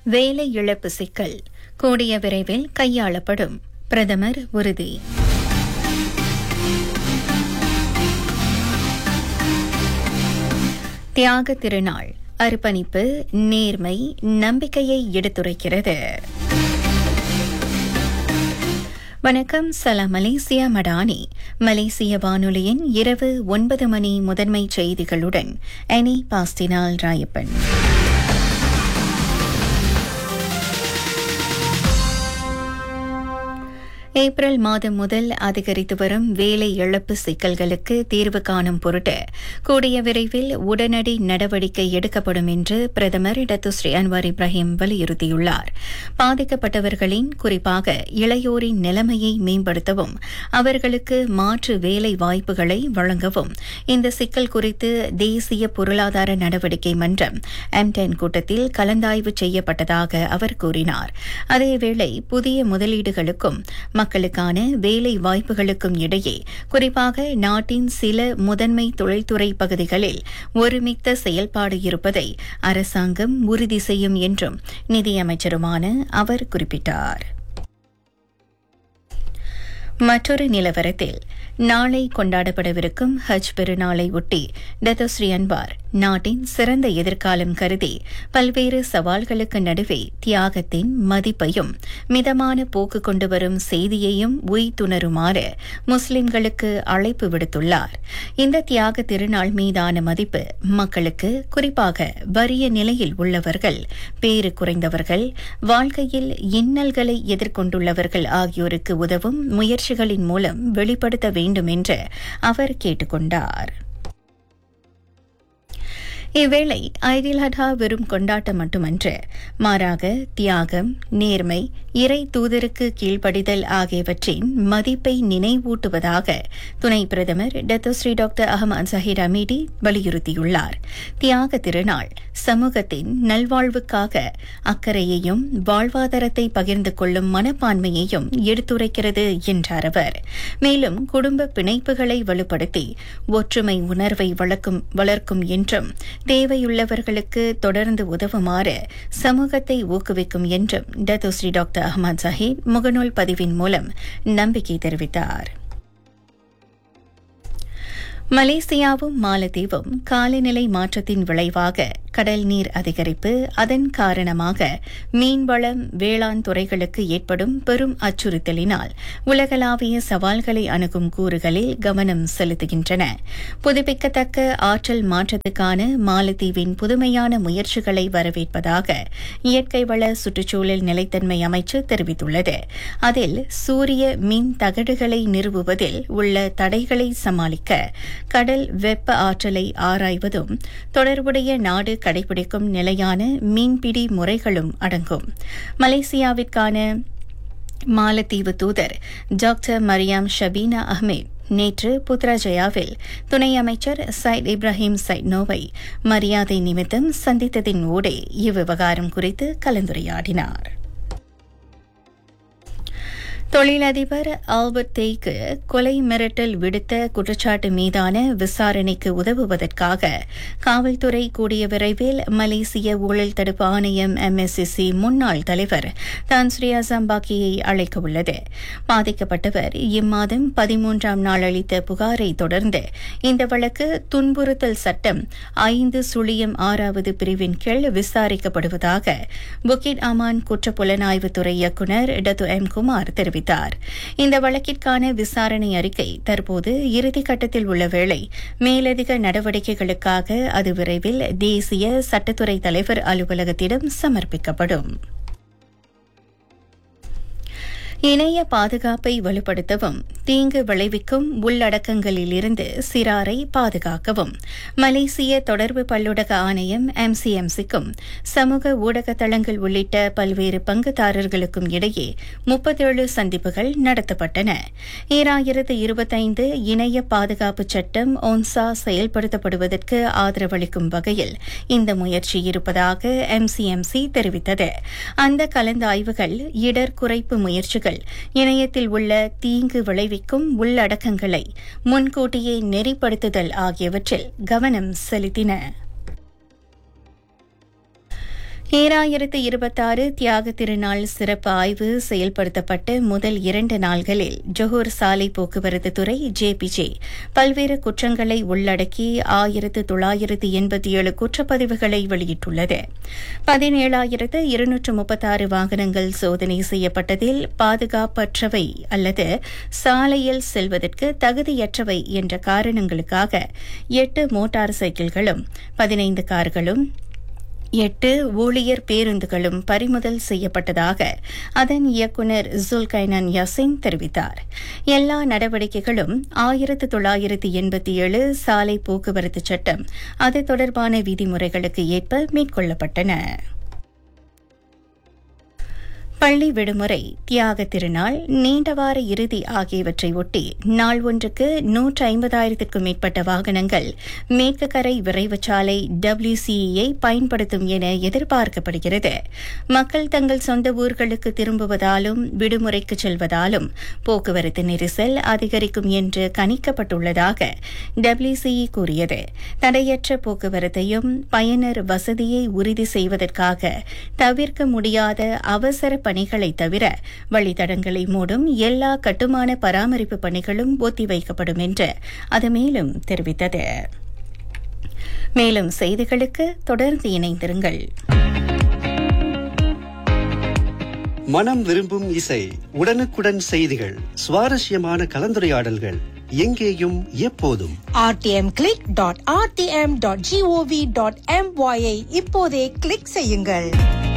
வேலை இழப்பு சிக்கல் கூடிய விரைவில் கையாளப்படும் பிரதமர் உறுதி தியாக திருநாள் அர்ப்பணிப்பு நேர்மை நம்பிக்கையை எடுத்துரைக்கிறது வணக்கம் சலாம் மலேசியா மடானி மலேசிய வானொலியின் இரவு ஒன்பது மணி முதன்மை செய்திகளுடன் எனி பாஸ்டினால் ராயப்பன் ஏப்ரல் மாதம் முதல் அதிகரித்து வரும் வேலை இழப்பு சிக்கல்களுக்கு தீர்வு காணும் பொருட்டு கூடிய விரைவில் உடனடி நடவடிக்கை எடுக்கப்படும் என்று பிரதமர் டத்துஸ்ரீ அன்வார் இப்ராஹிம் வலியுறுத்தியுள்ளார் பாதிக்கப்பட்டவர்களின் குறிப்பாக இளையோரின் நிலைமையை மேம்படுத்தவும் அவர்களுக்கு மாற்று வேலை வாய்ப்புகளை வழங்கவும் இந்த சிக்கல் குறித்து தேசிய பொருளாதார நடவடிக்கை மன்றம் எம்டென் கூட்டத்தில் கலந்தாய்வு செய்யப்பட்டதாக அவர் கூறினார் அதேவேளை புதிய முதலீடுகளுக்கும் மக்களுக்கான வேலை வாய்ப்புகளுக்கும் இடையே குறிப்பாக நாட்டின் சில முதன்மை தொழில்துறை பகுதிகளில் ஒருமித்த செயல்பாடு இருப்பதை அரசாங்கம் உறுதி செய்யும் என்றும் நிதியமைச்சருமான அவர் குறிப்பிட்டார் மற்றொரு நிலவரத்தில் நாளை கொண்டாடப்படவிருக்கும் ஹஜ் பெருநாளை ஒட்டி டத்தோஸ்ரீ அன்வார் நாட்டின் சிறந்த எதிர்காலம் கருதி பல்வேறு சவால்களுக்கு நடுவே தியாகத்தின் மதிப்பையும் மிதமான போக்கு கொண்டு வரும் செய்தியையும் உய்துணருமாறு முஸ்லிம்களுக்கு அழைப்பு விடுத்துள்ளார் இந்த தியாக திருநாள் மீதான மதிப்பு மக்களுக்கு குறிப்பாக வறிய நிலையில் உள்ளவர்கள் பேறு குறைந்தவர்கள் வாழ்க்கையில் இன்னல்களை எதிர்கொண்டுள்ளவர்கள் ஆகியோருக்கு உதவும் முயற்சிகளின் மூலம் வெளிப்படுத்த வேண்டும் என்று அவர் கேட்டுக் கொண்டார் இவ்வேளை ஐடில் ஹடா வெறும் கொண்டாட்டம் மட்டுமன்று மாறாக தியாகம் நேர்மை இறை தூதருக்கு கீழ்ப்படிதல் ஆகியவற்றின் மதிப்பை நினைவூட்டுவதாக துணை பிரதமர் Datuk Seri doctor Ahmad Zahid Hamidi வலியுறுத்தியுள்ளார் தியாக திருநாள் சமூகத்தின் நல்வாழ்வுக்காக அக்கறையையும் வாழ்வாதாரத்தை பகிர்ந்து கொள்ளும் மனப்பான்மையையும் எடுத்துரைக்கிறது என்றார் அவர் மேலும் குடும்ப பிணைப்புகளை வலுப்படுத்தி ஒற்றுமை உணர்வை வளர்க்கும் வளர்க்கும் என்றும் தேவையுள்ளவர்களுக்கு தொடர்ந்து உதவுமாறு சமூகத்தை ஊக்குவிக்கும் என்றும் டத்தோஸ்ரீ டாக்டர் அஹமது சஹீத் முகநூல் பதிவின் மூலம் நம்பிக்கை தெரிவித்தார் மலேசியாவும் மாலத்தீவும் காலநிலை மாற்றத்தின் விளைவாக கடல் நீர் அதிகரிப்பு அதன் காரணமாக மீன்வளம் வேளாண் துறைகளுக்கு ஏற்படும் பெரும் அச்சுறுத்தலினால் உலகளாவிய சவால்களை அணுகும் கூறுகளில் கவனம் செலுத்துகின்றன புதுப்பிக்கத்தக்க ஆற்றல் மாற்றத்துக்கான மாலத்தீவின் புதுமையான முயற்சிகளை வரவேற்பதாக இயற்கை வள சுற்றுச்சூழல் நிலைத்தன்மை அமைச்சு தெரிவித்துள்ளது அதில் சூரிய மின் தகடுகளை நிறுவுவதில் உள்ள தடைகளை சமாளிக்க கடல் வெப்ப ஆற்றலை ஆராய்வதும் தொடர்புடைய நாடு கடைபிடிக்கும் நிலையான மீன்பிடி முறைகளும் அடங்கும் மலேசியாவிற்கான மாலத்தீவு தூதர் டாக்டர் மரியாம் ஷபீனா அஹ்மேத் நேற்று புத்ராஜயாவில் துணை அமைச்சர் சைட் இப்ராஹிம் சைட்னோவை மரியாதை நிமித்தம் சந்தித்ததின் ஊடே இவ்விவகாரம் குறித்து கலந்துரையாடினார் தொழிலதிபர் ஆல்பர்ட் தேய்க்கு கொலை மிரட்டல் விடுத்த குற்றச்சாட்டு மீதான விசாரணைக்கு உதவுவதற்காக காவல்துறை கூடிய விரைவில் மலேசிய ஊழல் தடுப்பு ஆணையம் எம்எஸ்சிசி முன்னாள் தலைவர் தான்ஸ்ரீ அசாம்பாக்கியை அழைக்க உள்ளது பாதிக்கப்பட்டவர் இம்மாதம் பதிமூன்றாம் நாள் அளித்த புகாரை தொடர்ந்து இந்த வழக்கு துன்புறுத்தல் சட்டம் ஐந்து சுழியம் ஆறாவது பிரிவின் கீழ் விசாரிக்கப்படுவதாக புக்கிட் அமான் குற்றப்புலனாய்வுத்துறை இயக்குநர் டத்து எம் குமார் தெரிவித்தார் தெரிவித்தார் இந்த வழக்கிற்கான விசாரணை அறிக்கை தற்போது இறுதிக்கட்டத்தில் உள்ள வேளை மேலதிக நடவடிக்கைகளுக்காக அது விரைவில் தேசிய சட்டத்துறை தலைவர் அலுவலகத்திடம் சமர்ப்பிக்கப்படும் இணைய பாதுகாப்பை வலுப்படுத்தவும் தீங்கு விளைவிக்கும் உள்ளடக்கங்களிலிருந்து சிறாரை பாதுகாக்கவும் மலேசிய தொடர்பு பல்லுடக ஆணையம் எம்சிஎம்சிக்கும் சமூக ஊடக தளங்கள் உள்ளிட்ட பல்வேறு பங்குதாரர்களுக்கும் இடையே முப்பத்தேழு சந்திப்புகள் நடத்தப்பட்டன ஈராயிரத்து இருபத்தைந்து இணைய பாதுகாப்பு சட்டம் ஒன்சா செயல்படுத்தப்படுவதற்கு ஆதரவளிக்கும் வகையில் இந்த முயற்சி இருப்பதாக எம்சிஎம்சி தெரிவித்தது அந்த கலந்தாய்வுகள் இடர் குறைப்பு முயற்சிகள் இணையத்தில் உள்ள தீங்கு விளைவிக்கும் உள்ளடக்கங்களை முன்கூட்டியே நெறிப்படுத்துதல் ஆகியவற்றில் கவனம் செலுத்தின ஈராயிரத்து இருபத்தாறு தியாக திருநாள் சிறப்பு ஆய்வு செயல்படுத்தப்பட்ட முதல் இரண்டு நாள்களில் ஜொஹூர் சாலை போக்குவரத்து துறை ஜேபிஜே பல்வேறு குற்றங்களை உள்ளடக்கி ஆயிரத்து தொள்ளாயிரத்து எண்பத்தி ஏழு குற்றப்பதிவுகளை வெளியிட்டுள்ளது பதினேழாயிரத்து இருநூற்று முப்பத்தாறு வாகனங்கள் சோதனை செய்யப்பட்டதில் பாதுகாப்பற்றவை அல்லது சாலையில் செல்வதற்கு தகுதியற்றவை என்ற காரணங்களுக்காக எட்டு மோட்டார் சைக்கிள்களும் பதினைந்து கார்களும் எட்டு ஊழியர் பேருந்துகளும் பறிமுதல் செய்யப்பட்டதாக அதன் இயக்குநர் ஜுல்கைனன் யாசின் தெரிவித்தார் எல்லா நடவடிக்கைகளும் ஆயிரத்து தொள்ளாயிரத்து எண்பத்தி ஏழு சாலை போக்குவரத்து சட்டம் அது தொடர்பான விதிமுறைகளுக்கு ஏற்ப மேற்கொள்ளப்பட்டன பள்ளி விடுமுறை தியாக திருநாள் நீண்டவார இறுதி ஆகியவற்றை ஒட்டி நாள் ஒன்றுக்கு நூற்று ஐம்பதாயிரத்திற்கும் மேற்பட்ட வாகனங்கள் மேற்கு கரை விரைவுச்சாலை டபிள்யூசிஇயை பயன்படுத்தும் என எதிர்பார்க்கப்படுகிறது மக்கள் தங்கள் சொந்த ஊர்களுக்கு திரும்புவதாலும் விடுமுறைக்கு செல்வதாலும் போக்குவரத்து நெரிசல் அதிகரிக்கும் என்று கணிக்கப்பட்டுள்ளதாக டபிள்யூசிஇ கூறியது தடையற்ற போக்குவரத்தையும் பயனர் வசதியை உறுதி செய்வதற்காக தவிர்க்க முடியாத அவசர பணிகளை தவிர வழித்தடங்களை மூடும் எல்லா கட்டுமான பராமரிப்பு பணிகளும் ஒத்திவைக்கப்படும் என்று அது மேலும் தெரிவித்தது மேலும் செய்திகளுக்கு தொடர்ந்து இணைந்திருங்கள் மனம் விரும்பும் இசை உடனுக்குடன் செய்திகள் சுவாரஸ்யமான கலந்துரையாடல்கள் எங்கேயும் எப்போதும் rtm.rtm.gov.my ஐ இப்போதே கிளிக் செய்யுங்கள்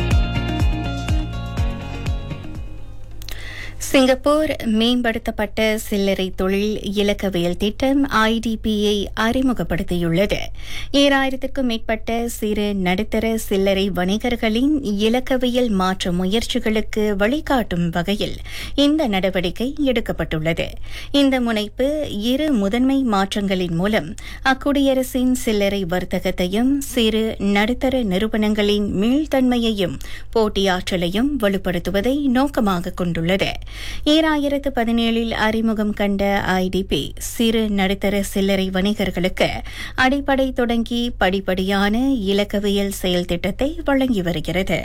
சிங்கப்பூர் மேம்படுத்தப்பட்ட சில்லறை தொழில் இலக்கவியல் திட்டம் ஐடிபியை அறிமுகப்படுத்தியுள்ளது ஏழாயிரத்திற்கும் மேற்பட்ட சிறு நடுத்தர சில்லறை வணிகர்களின் இலக்கவியல் மாற்ற முயற்சிகளுக்கு வழிகாட்டும் வகையில் இந்த நடவடிக்கை எடுக்கப்பட்டுள்ளது இந்த முனைப்பு இரு முதன்மை மாற்றங்களின் மூலம் அக்குடியரசின் சில்லறை வர்த்தகத்தையும் சிறு நடுத்தர நிறுவனங்களின் மீள்தன்மையையும் போட்டியாற்றலையும் வலுப்படுத்துவதை நோக்கமாக கொண்டுள்ளது ஈராயிரத்து பதினேழில் அறிமுகம் கண்ட ஐடிபி சிறு நடுத்தர சில்லறை வணிகர்களுக்கு அடிப்படை தொடங்கி படிப்படியான இலக்கவியல் செயல் திட்டத்தை வழங்கி வருகிறது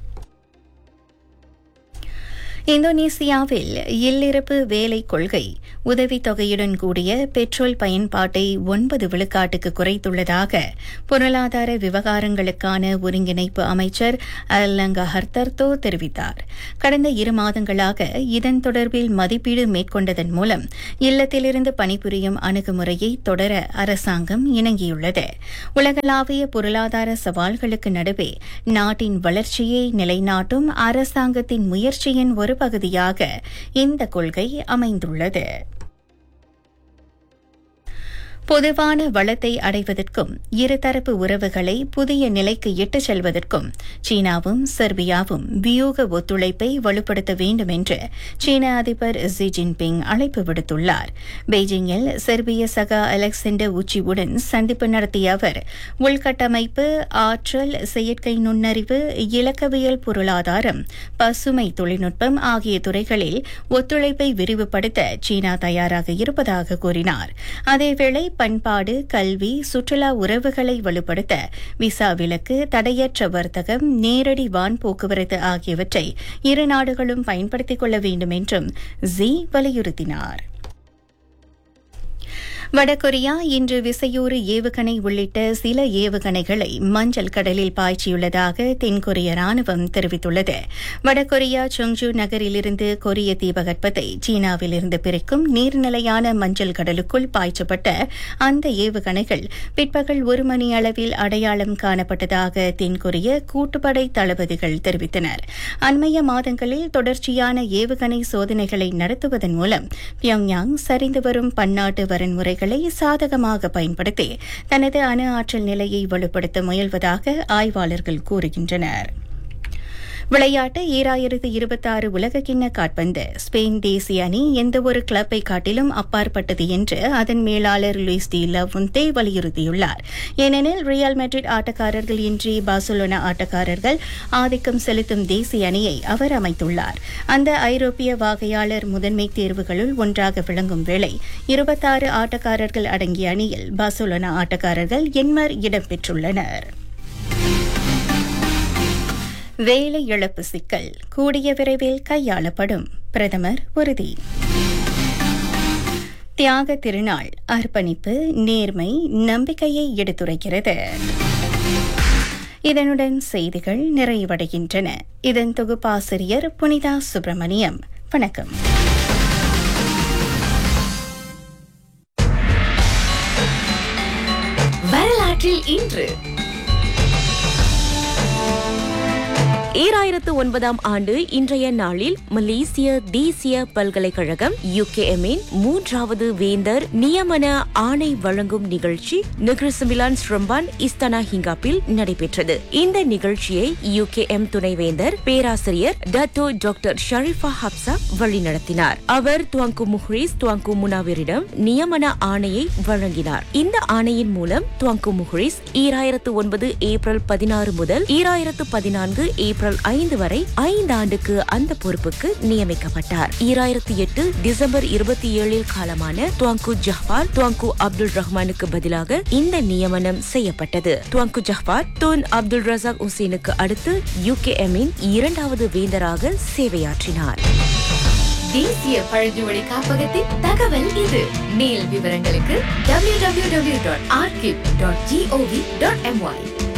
இந்தோனேசியாவில் இல்லிருப்பு வேலை கொள்கை உதவித்தொகையுடன் கூடிய பெட்ரோல் பயன்பாட்டை ஒன்பது விழுக்காட்டுக்கு குறைத்துள்ளதாக பொருளாதார விவகாரங்களுக்கான ஒருங்கிணைப்பு அமைச்சர் அல்லங்க ஹர்தர்தோ தெரிவித்தார் கடந்த இரு மாதங்களாக இதன் தொடர்பில் மதிப்பீடு மேற்கொண்டதன் மூலம் இல்லத்திலிருந்து பணிபுரியும் அணுகுமுறையை தொடர அரசாங்கம் இணங்கியுள்ளது உலகளாவிய பொருளாதார சவால்களுக்கு நடுவே நாட்டின் வளர்ச்சியை நிலைநாட்டும் அரசாங்கத்தின் முயற்சியின் ஒரு பகுதியாக இந்த கொள்கை அமைந்துள்ளது பொதுவான வளத்தை அடைவதற்கும் இருதரப்பு உறவுகளை புதிய நிலைக்கு இட்டுச் செல்வதற்கும் சீனாவும் செர்பியாவும் வியூக ஒத்துழைப்பை வலுப்படுத்த வேண்டும் என்று சீன அதிபர் ஜி ஜின்பிங் அழைப்பு விடுத்துள்ளார் பெய்ஜிங்கில் செர்பிய சகா அலெக்சாண்டர் உச்சியுடன் சந்திப்பு நடத்திய அவர் உள்கட்டமைப்பு ஆற்றல் செயற்கை நுண்ணறிவு இலக்கவியல் பொருளாதாரம் பசுமை தொழில்நுட்பம் ஆகிய துறைகளில் ஒத்துழைப்பை விரிவுபடுத்த சீனா தயாராக இருப்பதாக கூறினார் அதேவேளை பண்பாடு கல்வி சுற்றுலா உறவுகளை வலுப்படுத்த விசா விலக்கு தடையற்ற வர்த்தகம் நேரடி வான் போக்குவரத்து ஆகியவற்றை இரு நாடுகளும் பயன்படுத்திக் கொள்ள வேண்டும் என்றும் ஜி வலியுறுத்தினார் வடகொரியா இன்று விசையூறு ஏவுகணை உள்ளிட்ட சில ஏவுகணைகளை மஞ்சள் கடலில் பாய்ச்சியுள்ளதாக தென்கொரிய ராணுவம் தெரிவித்துள்ளது வடகொரியா சொங்ஜு நகரிலிருந்து கொரிய தீபகற்பத்தை சீனாவிலிருந்து பிரிக்கும் நீர்நிலையான மஞ்சள் கடலுக்குள் பாய்ச்சப்பட்ட அந்த ஏவுகணைகள் பிற்பகல் ஒரு மணி அளவில் அடையாளம் காணப்பட்டதாக தென்கொரிய கூட்டுப்படை தளபதிகள் தெரிவித்தனர் அண்மைய மாதங்களில் தொடர்ச்சியான ஏவுகணை சோதனைகளை நடத்துவதன் மூலம் பியோங்யாங் சரிந்து வரும் பன்னாட்டு வரன்முறைகளை சாதகமாக பயன்படுத்தி தனது அணு ஆற்றல் நிலையை வலுப்படுத்த முயல்வதாக ஆய்வாளர்கள் கூறுகின்றனர் விளையாட்டு ஈராயிரத்து இருபத்தாறு உலகக்கிண்ண காட்பந்து ஸ்பெயின் தேசிய அணி எந்தவொரு கிளப்பை காட்டிலும் அப்பாற்பட்டது என்று அதன் மேலாளர் லூயிஸ் டி லவுந்தே வலியுறுத்தியுள்ளார் ஏனெனில் ரியல் மெட்ரிட் ஆட்டக்காரர்கள் இன்றி பார்சலோனா ஆட்டக்காரர்கள் ஆதிக்கம் செலுத்தும் தேசிய அணியை அவர் அமைத்துள்ளார் அந்த ஐரோப்பிய வாகையாளர் முதன்மை தேர்வுகளுள் ஒன்றாக விளங்கும் வேளை இருபத்தாறு ஆட்டக்காரர்கள் அடங்கிய அணியில் பார்சலோனா ஆட்டக்காரர்கள் எண்மர் இடம்பெற்றுள்ளனர் வேலை இழப்பு சிக்கல் கூடிய விரைவில் கையாளப்படும் பிரதமர் உறுதி தியாக திருநாள் அர்ப்பணிப்பு நேர்மை நம்பிக்கையை எடுத்துரைக்கிறது இதனுடன் செய்திகள் நிறைவடைகின்றன இதன் தொகுப்பாசிரியர் புனிதா சுப்பிரமணியம் வணக்கம் வரலாற்றில் இன்று ஈராயிரத்து ஒன்பதாம் ஆண்டு இன்றைய நாளில் மலேசிய தேசிய பல்கலைக்கழகம் யுகேஎம்மின் மூன்றாவது வேந்தர் நியமன ஆணை வழங்கும் நிகழ்ச்சி நிகிருசமிலான் ஸ்ரம்பான் இஸ்தானா ஹிங்காப்பில் நடைபெற்றது இந்த நிகழ்ச்சியை யுகேஎம் துணைவேந்தர் பேராசிரியர் டத்தோ டாக்டர் ஷரீஃபா ஹப்சா வழிநடத்தினார் அவர் துவங்கு முஹ்ரிஸ் துவங்கு முனாவிரிடம் நியமன ஆணையை வழங்கினார் இந்த ஆணையின் மூலம் துவங்கு முஹ்ரிஸ் ஈராயிரத்து ஒன்பது ஏப்ரல் பதினாறு முதல் ஈராயிரத்து பதினான்கு ஏப்ரல் ஐந்து வரை ஐந்து ஆண்டுக்கு அந்த பொறுப்புக்கு நியமிக்கப்பட்டார் ஈராயிரத்தி எட்டு டிசம்பர் இருபத்தி ஏழில் காலமான துவங்கு ஜஹ்பார் துவங்கு அப்துல் ரஹ்மானுக்கு பதிலாக இந்த நியமனம் செய்யப்பட்டது துவங்கு ஜஹ்பார் தூன் அப்துல் ரசாக் உசேனுக்கு அடுத்து யுகேஎம்மின் இரண்டாவது வேந்தராக சேவையாற்றினார் தேசிய பழங்குமொழி காப்பகத்தின் தகவல் இது மேல் விவரங்களுக்கு www.archive.gov.my